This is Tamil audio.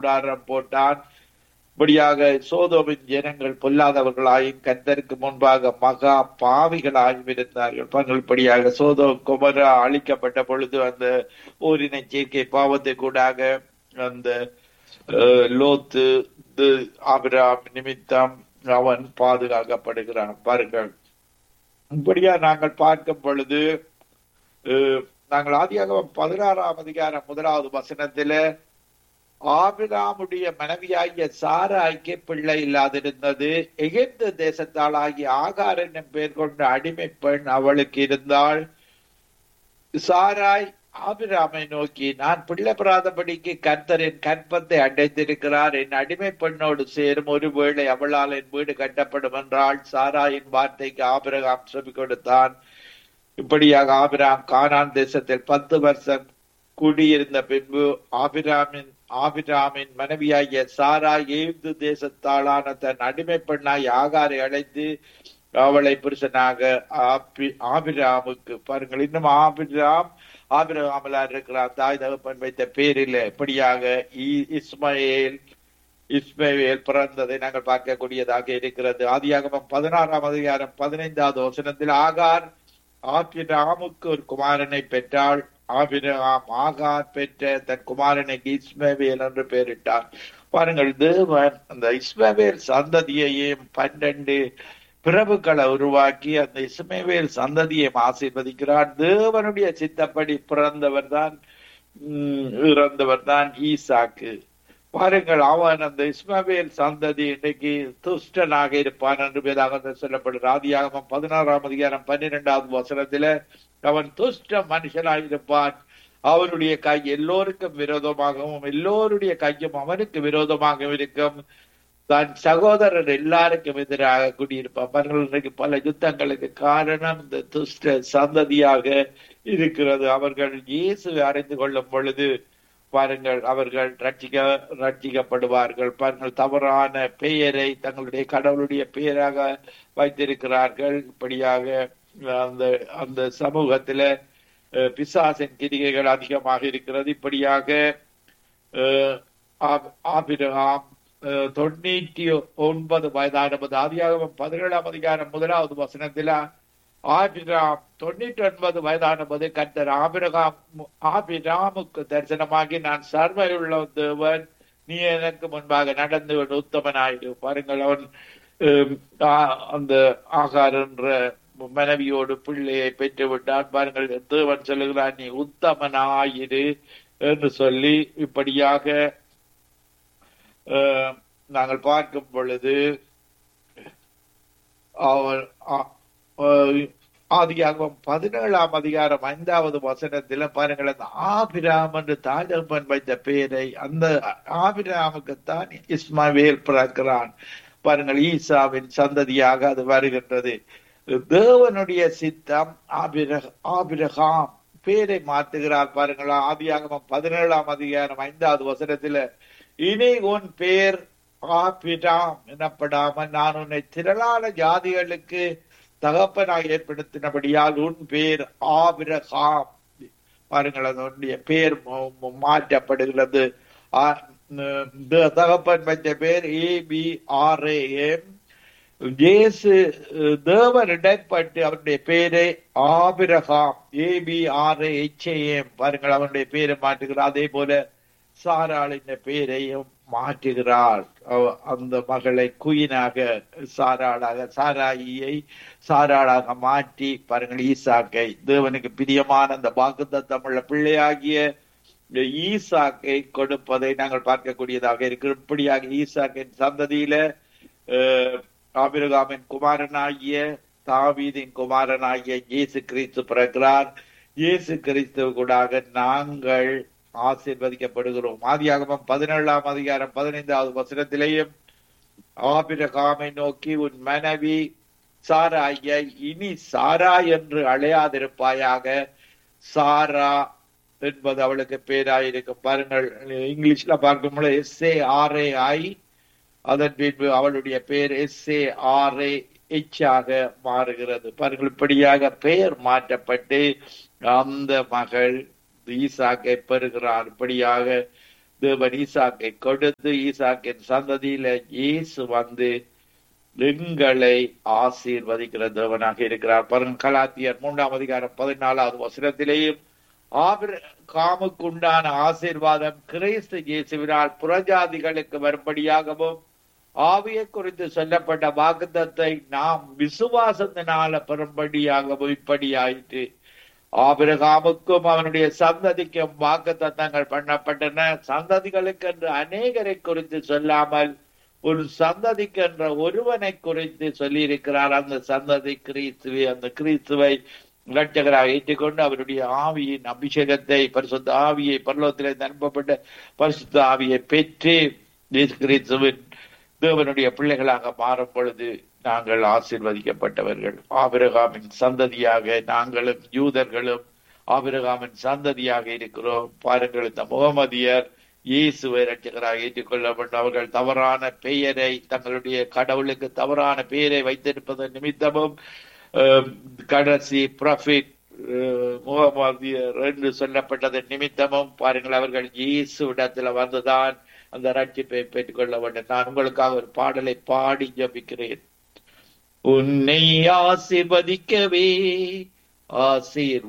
கூடாரம் போட்டான் இப்படியாக சோதோவின் ஜனங்கள் பொல்லாதவர்களாயும் கத்தருக்கு முன்பாக மகா பாவிகளாயும் இருந்தார்கள் பாருங்கள் இப்படியாக சோதோ குமரா அழிக்கப்பட்ட பொழுது அந்த ஊரினை சேர்க்கை பாவத்தை கூடாக அந்த அஹ், லோத்து இது ஆபிராம் நிமித்தம் அவன் பாதுகாக்கப்படுகிறான் பாருங்கள் இப்படியா நாங்கள் பார்க்கும் பொழுது அஹ், நாங்கள் ஆதியாக பதினாறாம் அதிகாரம் முதலாவது வசனத்தில ஆபிராமுடைய மனைவியாகிய சாராய்க்கு பிள்ளை இல்லாதிருந்தது எகிப்து தேசத்தாளாகிய ஆகார் என்னும் பெயர் கொண்ட அடிமை பெண் அவளுக்கு இருந்தாள் சாராய் ஆபிராமை நோக்கி நான் பிள்ளை பெறாதபடிக்கு கர்த்தரின் கற்பத்தை அடைத்திருக்கிறார் என் அடிமை பெண்ணோடு சேரும் ஒருவேளை அவளால் என் வீடு கட்டப்படும் என்றால் சாராயின் வார்த்தைக்கு ஆபிரகாம் செவி கொடுத்தான் இப்படியாக ஆபிராம் கானான் தேசத்தில் பத்து வருஷம் குடியிருந்த பின்பு ஆபிராமின் ஆபிராமின் மனைவியாகிய சாரா ஏந்து தேசத்தாளான தன் அடிமை பெண்ணாய் ஆகாரை அழைத்து அவளை புருஷனாக ஆபி ஆபிராமுக்கு பாருங்கள் இன்னும் ஆபிராம் ஆபிரகாமலார் இருக்கிறார் தாய் தகப்பன் வைத்த பேரில் இப்படியாக இ- இஸ்மயேல் இஸ்மவேல் பிறந்ததை நாங்கள் பார்க்கக்கூடியதாக இருக்கிறது ஆதியாகமம் பதினாறாம் அதிகாரம் பதினைந்தாவது வசனத்தில் ஆகார் ஆபிராமுக்கு ஒரு குமாரனை பெற்றாள் ஆபிரகாம் ஆகார் பெற்ற தன் குமாரனுக்கு இஸ்மவேல் என்று பெயரிட்டார் பாருங்கள் தேவன் அந்த இஸ்மவேல் சந்ததியையும் பன்னெண்டு பிரபுக்களை உருவாக்கி அந்த இஸ்மவேல் சந்ததியை ஆசீர்வதிக்கிறார் தேவனுடைய சித்தப்படி பிறந்தவர் தான் இறந்தவர் தான் ஈசாக்கு பாருங்கள் அவன் அந்த இஸ்மவேல் சந்ததி இன்னைக்கு துஷ்டனாக இருப்பான் என்று வேதாக சொல்லப்படுகிற ஆதியாகமம் பதினாறாம் அதிகாரம் பன்னிரெண்டாவது வசனத்தில அவன் துஷ்ட மனுஷனாக இருப்பான் அவனுடைய கை எல்லோருக்கும் விரோதமாகவும் எல்லோருடைய கையும் அவனுக்கு விரோதமாகவும் இருக்கும் தன் சகோதரர் எல்லாருக்கும் எதிராக குடியிருப்பான் பாருங்கள் இன்றைக்கு பல யுத்தங்களுக்கு காரணம் இந்த துஷ்ட சந்ததியாக இருக்கிறது அவர்கள் இயேசுவை அறிந்து கொள்ளும் பொழுது பாருங்கள் அவர்கள் ரட்சிக்க ரட்சிக்கப்படுவார்கள் பாருங்கள் தவறான பெயரை தங்களுடைய கடவுளுடைய பெயராக வைத்திருக்கிறார்கள் இப்படியாக அந்த அந்த சமூகத்தில அஹ், பிசாசின் கிரிகைகள் அதிகமாக இருக்கிறது இப்படியாக அஹ், ஆப்- ஆபிரகாம் அஹ், தொண்ணூற்றி ஒன்பது வயதானது ஆதியாகமம் பதினேழாம் அதிகாரம் முதலாவது வசனத்தில ஆபிராம் தொண்ணூற்றி ஒன்பது வயதானபோது கர்த்தர் ஆபிரகாம் ஆபிராமுக்கு தரிசனமாகி நான் சர்வையுள்ள தேவன் நீ எனக்கு முன்பாக நடந்து கொண்டு உத்தமனாயிடு பாருங்கள் அவன் ஹம், ஆ- அந்த ஆகார் என்ற மனைவியோடு பிள்ளையை பெற்று விட்டான் பாருங்கள் தேவன் சொல்லுகிறான் நீ உத்தமனாயிரு என்று சொல்லி இப்படியாக அஹ், நாங்கள் பார்க்கும் பொழுது அவர் ஆ- ஆஹ் ஆதியாகமம் பதினேழாம் அதிகாரம் ஐந்தாவது வசனத்தில பாருங்கள் அந்த ஆபிராம் என்று தாஜப்பன் வைத்த பெயரை அந்த ஆபிராமுக்குத்தான் இஸ்மாவேல் பிறக்கிறான் பாருங்கள் ஈசாவின் சந்ததியாக அது வருகின்றது தேவனுடைய சித்தம் ஆபிர ஆபிரகாம் பேரை மாற்றுகிறார் பாருங்கள் ஆதியாகமம் பதினேழாம் அதிகாரம் ஐந்தாவது வசனத்தில இனி உன் பேர் ஆபிராம் எனப்படாமல் நான் உன்னை திரளான ஜாதிகளுக்கு தகப்பனாக ஏற்படுத்தினபடியால் உன் பேர் ஆபிரகாம் பாருங்கள் அதனுடைய பேர் ம- ம- மாற்றப்படுகிறது ஆ- ந- த- தகப்பன் வைத்த பேர் ஏ பி ஆர் எம் இயேசு அஹ், தேவன் இடைப்பட்டு அவருடைய பேரை Abraham A B R M பாருங்கள் அவனுடைய பேரை மாற்றுகிறார் அதே போல சாராளின் பெயரையும் மாற்றுகிறார் அவ- அந்த மகளை குயினாக சாராளாக சாராயியை சாராளாக மாற்றி பாருங்கள் ஈசாக்கை தேவனுக்கு பிரியமான அந்த வாக்குத்தத்தம் உள்ள பிள்ளையாகிய இந்த ஈசாக்கை கொடுப்பதை நாங்கள் பார்க்கக்கூடியதாக இருக்கு இப்படியாக ஈசாக்கின் சந்ததியில அஹ், ஆபிரகாமின் குமாரனாகிய தாவீதின் குமாரனாகிய இயேசு கிறிஸ்து பிறக்கிறார் இயேசு கிறிஸ்துவ கூடாக நாங்கள் ஆசீர்வதிக்கப்படுகிறோம் ஆதியாகமம் பதினேழாம் அதிகாரம் பதினைந்தாவது வசனத்திலேயும் ஆபிரகாமை நோக்கி உன் மனைவி சாராய இனி சாரா என்று அழையாதிருப்பாயாக சாரா என்பது அவளுக்கு பேராயிருக்கும் பாருங்கள் இங்கிலீஷ்ல பார்க்கும்போது எஸ் ஏ ஆர் ஏ ஐ அதன் பின்பு அவளுடைய பெயர் எஸ் ஏ ஆர் ஏ ஆக மாறுகிறது பாருங்கள் இப்படியாக பெயர் மாற்றப்பட்டு அந்த மகள் ஈசாக்கை பெறுகிறார் இப்படியாக தேவன் ஈசாக்கை கொடுத்து ஈசாக்கின் சந்ததியில இயேசு வந்து எங்களை ஆசீர்வதிக்கிற தேவனாக இருக்கிறார் பாருங்க கலாத்தியர் மூன்றாம் அதிகாரம் பதினாலாவது வசனத்திலேயும் ஆபிரகாமுக்குண்டான ஆசீர்வாதம் கிறிஸ்து இயேசுவினால் புறஜாதிகளுக்கு வரும்படியாகவும் ஆவியை குறித்து சொல்லப்பட்ட வாக்குத்தத்தை நாம் விசுவாசத்தினால பெறும்படியாகவும் இப்படி ஆயிற்று ஆபிரகாமுக்கும் அவனுடைய சந்ததிக்கும் வாக்கு தத்தங்கள் பண்ணப்பட்டன சந்ததிகளுக்கு என்று அநேகரை குறித்து சொல்லாமல் ஒரு சந்ததிக்கு என்ற ஒருவனை குறித்து சொல்லியிருக்கிறார் அந்த சந்ததி கிறிஸ்துவை அந்த கிறிஸ்துவை இரட்சகராக ஏற்றுக்கொண்டு அவருடைய ஆவியின் அபிஷேகத்தை பரிசுத்த ஆவியை பரலோகத்திலே அனுப்பப்பட்ட பரிசுத்த ஆவியை பெற்று கிறிஸ்துவின் தேவனுடைய பிள்ளைகளாக மாறும் பொழுது நாங்கள் ஆசிர்வதிக்கப்பட்டவர்கள் ஆபிரகாமின் சந்ததியாக நாங்களும் யூதர்களும் ஆபிரகாமின் சந்ததியாக இருக்கிறோம் பாருங்கள் இந்த முகமதியர் இயேசுவை ரட்சகராக ஏற்றுக்கொள்ளப்பட்ட அவர்கள் தவறான பெயரை தங்களுடைய கடவுளுக்கு தவறான பெயரை வைத்திருப்பதன் நிமித்தமும் கடைசி ப்ரொஃபிட் முகமதியர் என்று சொல்லப்பட்டதன் நிமித்தமும் பாருங்கள் அவர்கள் இயேசு இடத்துல வந்துதான் அந்த ரட்சிப்பை பெற்றுக்கொள்ள வேண்டும் நான் உங்களுக்காக ஒரு பாடலை பாடி ஜபிக்கிறேன் உன்னை ஆசிர்வதிக்கவே ஆசீர்